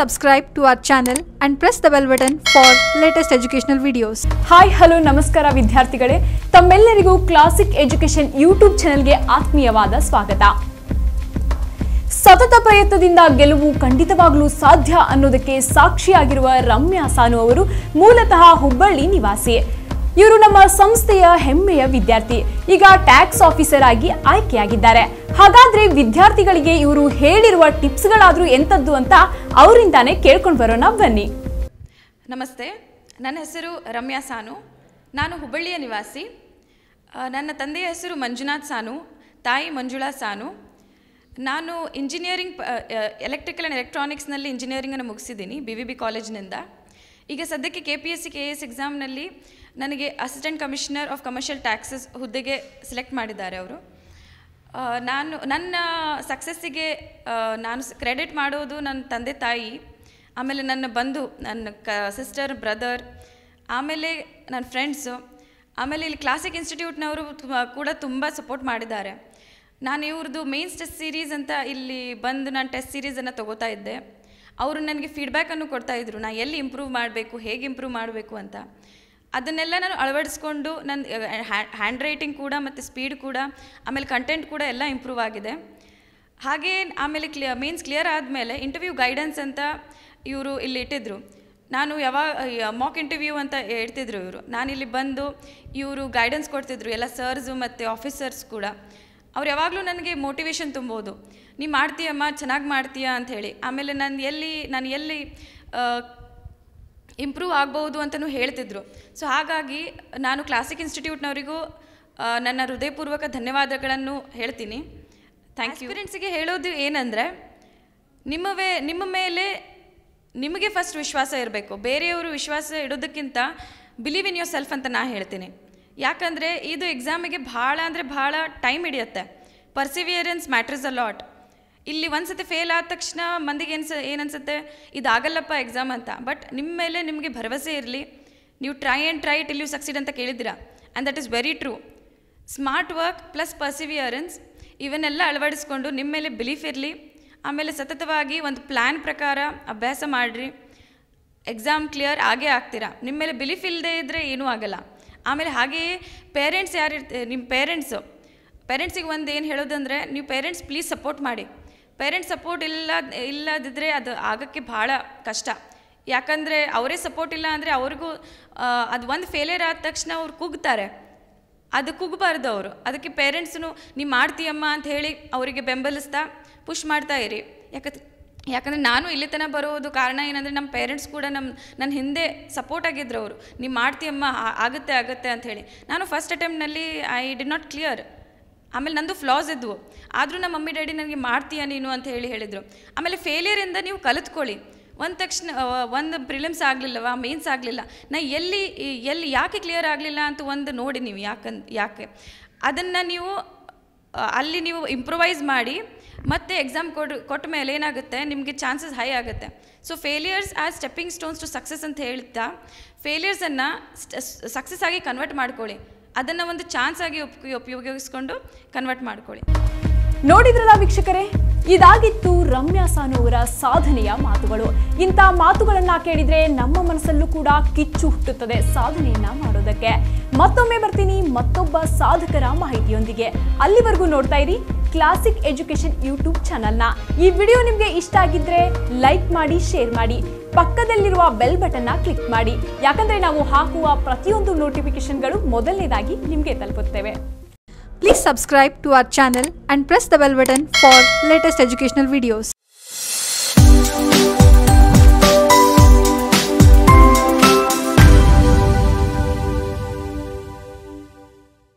subscribe to our channel and press the bell button for latest educational videos. Hi hello ನಮಸ್ಕಾರ ವಿದ್ಯಾರ್ಥಿಗಳೇ ತಮ್ಮೆಲ್ಲರಿಗೂ classic education YouTube ಚಾನೆಲ್ಗೆ ಆತ್ಮೀಯವಾದ ಸ್ವಾಗತ ಸತತ ಪ್ರಯತ್ನದಿಂದ ಗೆಲುವು ಖಂಡಿತವಾಗಲೂ ಸಾಧ್ಯ ಅನ್ನೋದಕ್ಕೆ ಸಾಕ್ಷಿಯಾಗಿರುವ ರಮ್ಯಾ ಸಾನು ಅವರು ಮೂಲತಃ ಹುಬ್ಬಳ್ಳಿ ನಿವಾಸಿ ಇವರು ನಮ್ಮ ಸಂಸ್ಥೆಯ ಹೆಮ್ಮೆಯ ವಿದ್ಯಾರ್ಥಿ ಈಗ ಟ್ಯಾಕ್ಸ್ ಆಫೀಸರ್ ಆಗಿ ಆಯ್ಕೆಯಾಗಿದ್ದಾರೆ ಹಾಗಾದ್ರೆ ವಿದ್ಯಾರ್ಥಿಗಳಿಗೆ ಇವರು ಹೇಳಿರುವ ಟಿಪ್ಸ್ಗಳಾದ್ರೂ ಎಂತದ್ದು ಅಂತ ಅವರಿಂದಾನೇ ಕೇಳ್ಕೊಂಡು ಬರೋಣ ಬನ್ನಿ ನಮಸ್ತೆ ನನ್ನ ಹೆಸರು ರಮ್ಯಾ ಸಾನು ನಾನು ಹುಬ್ಬಳ್ಳಿಯ ನಿವಾಸಿ ಆ, ನನ್ನ ತಂದೆಯ ಹೆಸರು ಮಂಜುನಾಥ್ ಸಾನು ತಾಯಿ ಮಂಜುಳಾ ಸಾನು ನಾನು ಇಂಜಿನಿಯರಿಂಗ್ ಎಲೆಕ್ಟ್ರಿಕಲ್ ಆ್ಯಂಡ್ ಎಲೆಕ್ಟ್ರಾನಿಕ್ಸ್ನಲ್ಲಿ ಇಂಜಿನಿಯರಿಂಗನ್ನು ಮುಗಿಸಿದ್ದೀನಿ ಬಿ ವಿ ಬಿ ಕಾಲೇಜಿನಿಂದ ಈಗ ಸದ್ಯಕ್ಕೆ K P S C K S ಎಕ್ಸಾಮ್ನಲ್ಲಿ ನನಗೆ assistant commissioner of commercial taxes ಹುದ್ದೆಗೆ ಸೆಲೆಕ್ಟ್ ಮಾಡಿದ್ದಾರೆ ಅವರು ಆ, ನಾನು ನನ್ನ ಸಕ್ಸಸ್ಸಿಗೆ ನಾನು ಕ್ರೆಡಿಟ್ ಮಾಡೋದು ನನ್ನ ತಂದೆ ತಾಯಿ ಆಮೇಲೆ ನನ್ನ ಬಂಧು ನನ್ನ ಕ ಸಿಸ್ಟರ್ ಬ್ರದರ್ ಆಮೇಲೆ ನನ್ನ ಫ್ರೆಂಡ್ಸು ಆಮೇಲೆ ಇಲ್ಲಿ ಕ್ಲಾಸಿಕ್ ಇನ್ಸ್ಟಿಟ್ಯೂಟ್ನವರು ತುಂಬ- ಕೂಡ ತುಂಬ ಸಪೋರ್ಟ್ ಮಾಡಿದ್ದಾರೆ ನಾನು ಇವ್ರದ್ದು ಮೇನ್ಸ್ ಟೆಸ್ಟ್ ಸೀರೀಸ್ ಅಂತ ಇಲ್ಲಿ ಬಂದು ನಾನು ಟೆಸ್ಟ್ ಸೀರೀಸನ್ನು ತಗೋತಾ ಇದ್ದೆ ಅವರು ನನಗೆ ಫೀಡ್ಬ್ಯಾಕನ್ನು ಕೊಡ್ತಾ ಇದ್ರು ನಾ ಎಲ್ಲಿ ಇಂಪ್ರೂವ್ ಮಾಡಬೇಕು ಹೇಗೆ ಇಂಪ್ರೂವ್ ಮಾಡಬೇಕು ಅಂತ ಅದನ್ನೆಲ್ಲ ನಾನು ಅಳವಡಿಸ್ಕೊಂಡು ನನ್ನ ಹ್ಯಾಂಡ್ ರೈಟಿಂಗ್ ಕೂಡ ಮತ್ತು ಸ್ಪೀಡ್ ಕೂಡ ಆಮೇಲೆ ಕಂಟೆಂಟ್ ಕೂಡ ಎಲ್ಲ ಇಂಪ್ರೂವ್ ಆಗಿದೆ ಹಾಗೆ ಆಮೇಲೆ ಕ್ಲಿಯರ್ ಮೀನ್ಸ್ ಕ್ಲಿಯರ್ ಆದಮೇಲೆ ಇಂಟರ್ವ್ಯೂ ಗೈಡೆನ್ಸ್ ಅಂತ ಇವರು ಇಲ್ಲಿ ಇಟ್ಟಿದ್ರು ನಾನು ಯಾವಾಗ ಮಾಕ್ ಇಂಟರ್ವ್ಯೂ ಅಂತ ಹೇಳ್ತಿದ್ರು ಇವರು ನಾನಿಲ್ಲಿ ಬಂದು ಇವರು ಗೈಡೆನ್ಸ್ ಕೊಡ್ತಿದ್ರು ಎಲ್ಲ ಸರ್ಸು ಮತ್ತು ಆಫೀಸರ್ಸ್ ಕೂಡ ಅವ್ರು ಯಾವಾಗಲೂ ನನಗೆ ಮೋಟಿವೇಶನ್ ತುಂಬೋದು ನೀ ಮಾಡ್ತೀಯಮ್ಮ ಚೆನ್ನಾಗಿ ಮಾಡ್ತೀಯಾ ಅಂತ ಹೇಳಿ ಆಮೇಲೆ ನಾನು ಎಲ್ಲಿ ನಾನು ಎಲ್ಲಿ ಆ, ಇಂಪ್ರೂವ್ ಆಗ್ಬೋದು ಅಂತಲೂ ಹೇಳ್ತಿದ್ರು ಸೊ ಹಾಗಾಗಿ ನಾನು ಕ್ಲಾಸಿಕ್ ಇನ್ಸ್ಟಿಟ್ಯೂಟ್ನವರಿಗೂ ಆ, ನನ್ನ ಹೃದಯಪೂರ್ವಕ ಧನ್ಯವಾದಗಳನ್ನು ಹೇಳ್ತೀನಿ ಥ್ಯಾಂಕ್ ಯು ಪೇರೆಂಟ್ಸಿಗೆ ಹೇಳೋದು ಏನಂದರೆ ನಿಮ್ಮವೇ ನಿಮ್ಮ ಮೇಲೆ ನಿಮಗೆ ಫಸ್ಟ್ ವಿಶ್ವಾಸ ಇರಬೇಕು ಬೇರೆಯವರು ವಿಶ್ವಾಸ ಇಡೋದಕ್ಕಿಂತ ಬಿಲೀವ್ ಇನ್ ಯೋರ್ ಸೆಲ್ಫ್ ಅಂತ ನಾ ಹೇಳ್ತೀನಿ ಯಾಕಂದರೆ ಇದು ಎಕ್ಸಾಮಿಗೆ ಭಾಳ ಅಂದರೆ ಭಾಳ ಟೈಮ್ ಹಿಡಿಯುತ್ತೆ ಪರ್ಸಿವಿಯರೆನ್ಸ್ ಮ್ಯಾಟ್ರಸ್ ಅ ಲಾಟ್ ಇಲ್ಲಿ ಒಂದು ಸತಿ ಫೇಲ್ ಆದ ತಕ್ಷಣ ಮಂದಿಗೆ ಏನು ಏನನ್ಸುತ್ತೆ ಇದಾಗಲ್ಲಪ್ಪ ಎಕ್ಸಾಮ್ ಅಂತ ಬಟ್ ನಿಮ್ಮ ಮೇಲೆ ನಿಮಗೆ ಭರವಸೆ ಇರಲಿ ನೀವು try and try till you succeed ಅಂತ ಕೇಳಿದ್ದೀರಾ and that is very true smart work plus perseverance ಇವನ್ನೆಲ್ಲ ಅಳವಡಿಸ್ಕೊಂಡು ನಿಮ್ಮ ಮೇಲೆ ಬಿಲೀಫ್ ಇರಲಿ ಆಮೇಲೆ ಸತತವಾಗಿ ಒಂದು ಪ್ಲ್ಯಾನ್ ಪ್ರಕಾರ ಅಭ್ಯಾಸ ಮಾಡಿರಿ ಎಕ್ಸಾಮ್ ಕ್ಲಿಯರ್ ಆಗೇ ಆಗ್ತೀರಾ ನಿಮ್ಮ ಮೇಲೆ ಬಿಲೀಫ್ ಇಲ್ಲದೆ ಇದ್ದರೆ ಏನೂ ಆಗಲ್ಲ ಆಮೇಲೆ ಹಾಗೆಯೇ ಪೇರೆಂಟ್ಸ್ ಯಾರು ಇರ್ತ ನಿಮ್ಮ ಪೇರೆಂಟ್ಸು ಪೇರೆಂಟ್ಸಿಗೆ ಒಂದು ಏನು ಹೇಳೋದಂದರೆ ನೀವು ಪೇರೆಂಟ್ಸ್ ಪ್ಲೀಸ್ ಸಪೋರ್ಟ್ ಮಾಡಿ ಪೇರೆಂಟ್ಸ್ ಸಪೋರ್ಟ್ ಇಲ್ಲ ಇಲ್ಲದಿದ್ದರೆ ಅದು ಆಗೋಕ್ಕೆ ಭಾಳ ಕಷ್ಟ ಯಾಕಂದರೆ ಅವರೇ ಸಪೋರ್ಟ್ ಇಲ್ಲ ಅಂದರೆ ಅವ್ರಿಗೂ ಆ, ಅದು ಒಂದು ಫೇಲಿಯರ್ ಆದ ತಕ್ಷಣ ಅವ್ರು ಕುಗ್ತಾರೆ ಅದು ಕುಗ್ಬಾರ್ದು ಅವರು ಅದಕ್ಕೆ ಪೇರೆಂಟ್ಸ್ನು ನೀ ಮಾಡ್ತೀಯಮ್ಮ ಅಂತ ಹೇಳಿ ಅವರಿಗೆ ಬೆಂಬಲಿಸ್ತಾ ಪುಷ್ ಮಾಡ್ತಾ ಇರಿ ಯಾಕಂದ್ರೆ ಯಾಕಂದರೆ ನಾನು ಇಲ್ಲಿ ತನಕ ಬರೋದು ಕಾರಣ ಏನಂದರೆ ನಮ್ಮ ಪೇರೆಂಟ್ಸ್ ಕೂಡ ನಮ್ಮ ನನ್ನ ಹಿಂದೆ ಸಪೋರ್ಟ್ ಆಗಿದ್ರು ಅವರು ನೀವು ಮಾಡ್ತೀಯಮ್ಮ ಆ- ಆಗುತ್ತೆ ಆಗುತ್ತೆ ಅಂತ ಹೇಳಿ ನಾನು ಫಸ್ಟ್ ಅಟೆಂಪ್ಟ್ನಲ್ಲಿ ಐ ಡಿ ನಾಟ್ ಕ್ಲಿಯರ್ ಆಮೇಲೆ ನಂದು ಫ್ಲಾಸ್ ಇದ್ವು ಆದರೂ ನಮ್ಮ ಮಮ್ಮಿ ಡ್ಯಾಡಿ ನನಗೆ ಮಾಡ್ತೀಯ ನೀನು ಅಂತ ಹೇಳಿ ಹೇಳಿದರು ಆಮೇಲೆ ಫೇಲಿಯರಿಂದ ನೀವು ಕಲಿತ್ಕೊಳ್ಳಿ ಒಂದು ತಕ್ಷಣ ಒಂದು ಪ್ರಿಲಿಮ್ಸ್ ಆಗಲಿಲ್ಲವ ಮೇನ್ಸ್ ಆಗಲಿಲ್ಲ ನಾ ಎಲ್ಲಿ ಎಲ್ಲಿ ಯಾಕೆ ಕ್ಲಿಯರ್ ಆಗಲಿಲ್ಲ ಅಂತ ಒಂದು ನೋಡಿ ನೀವು ಯಾಕಂದ್ ಯಾಕೆ ಅದನ್ನು ನೀವು ಆ, ಅಲ್ಲಿ ನೀವು ಇಂಪ್ರೊವೈಸ್ ಮಾಡಿ ಮತ್ತೆ ಎಕ್ಸಾಮ್ ಕೊಡ್ ಕೊಟ್ಟ ಮೇಲೆ ಏನಾಗುತ್ತೆ ನಿಮಗೆ ಚಾನ್ಸಸ್ ಹೈ ಆಗುತ್ತೆ so failures as stepping stones to success ಅಂತ ಹೇಳ್ತಾ ಫೇಲಿಯರ್ಸನ್ನು ಸಕ್ಸಸ್ ಆಗಿ ಕನ್ವರ್ಟ್ ಮಾಡ್ಕೊಳ್ಳಿ ಅದನ್ನು ಒಂದು ಚಾನ್ಸ್ ಆಗಿ ಉಪ್ ಉಪಯೋಗಿಸ್ಕೊಂಡು ಕನ್ವರ್ಟ್ ಮಾಡ್ಕೊಳ್ಳಿ ನೋಡಿದ್ರಲ್ಲ ವೀಕ್ಷಕರೇ ಇದಾಗಿತ್ತು ರಮ್ಯಾ ಸಾನು ಅವರ ಸಾಧನೆಯ ಮಾತುಗಳು ಇಂಥ ಮಾತುಗಳನ್ನ ಕೇಳಿದ್ರೆ ನಮ್ಮ ಮನಸ್ಸಲ್ಲೂ ಕೂಡ ಕಿಚ್ಚು ಹುಟ್ಟುತ್ತದೆ ಸಾಧನೆಯನ್ನ ಮಾಡೋದಕ್ಕೆ ಮತ್ತೊಮ್ಮೆ ಬರ್ತೀನಿ ಮತ್ತೊಬ್ಬ ಸಾಧಕರ ಮಾಹಿತಿಯೊಂದಿಗೆ ಅಲ್ಲಿವರೆಗೂ ನೋಡ್ತಾ ಇರಿ ಕ್ಲಾಸಿಕ್ ಎಜುಕೇಶನ್ ಯೂಟ್ಯೂಬ್ ಚಾನಲ್ನ ಈ ವಿಡಿಯೋ ನಿಮಗೆ ಇಷ್ಟ ಆಗಿದ್ರೆ ಲೈಕ್ ಮಾಡಿ ಶೇರ್ ಮಾಡಿ ಪಕ್ಕದಲ್ಲಿರುವ ಬೆಲ್ ಬಟನ್ನ ಕ್ಲಿಕ್ ಮಾಡಿ ಯಾಕಂದ್ರೆ ನಾವು ಹಾಕುವ ಪ್ರತಿಯೊಂದು ನೋಟಿಫಿಕೇಶನ್ಗಳು ಮೊದಲನೇದಾಗಿ ನಿಮಗೆ ತಲುಪುತ್ತೇವೆ Please subscribe to our channel and press the bell button for latest educational videos.